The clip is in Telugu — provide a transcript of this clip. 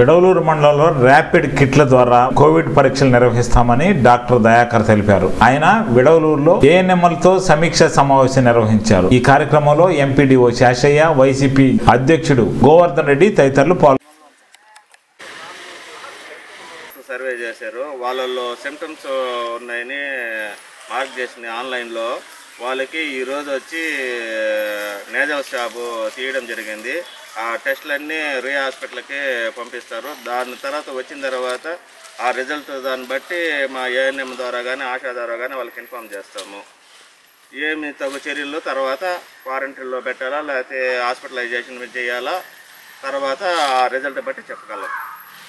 విడవలూరు మండలంలో ర్యాపిడ్ కిట్ల ద్వారా కోవిడ్ పరీక్షలు నిర్వహిస్తామని డాక్టర్ దయాకర్ తెలిపారు ఆయన విడవలూరులో ఏఎన్ఎంఎల్తో సమీక్ష సమావేశం నిర్వహించారు ఈ కార్యక్రమంలో ఎంపీడీఓ శాషయ్య వైసీపీ అధ్యక్షుడు గోవర్ధన్ రెడ్డి తదితరులు పాల్గొన్నారు సర్వే చేశారు వాళ్ళల్లో సిమ్టమ్స్ ఉన్నాయని మార్క్ చేసింది ఆన్లైన్లో వాళ్ళకి ఈరోజు వచ్చి నేజల్ స్వాబ్ తీయడం జరిగింది ఆ టెస్టులన్నీ రీ హాస్పిటల్కి పంపిస్తారు దాని తర్వాత వచ్చిన తర్వాత ఆ రిజల్ట్ దాన్ని బట్టి మా ఏఎన్ఎం ద్వారా కానీ ఆశా ద్వారా కానీ వాళ్ళకి ఇన్ఫామ్ చేస్తాము ఏమి తగు చర్యలు తర్వాత క్వారంటైన్లో పెట్టాలా లేకపోతే హాస్పిటలైజేషన్ చేయాలా తర్వాత ఆ రిజల్ట్ బట్టి చెప్పగలం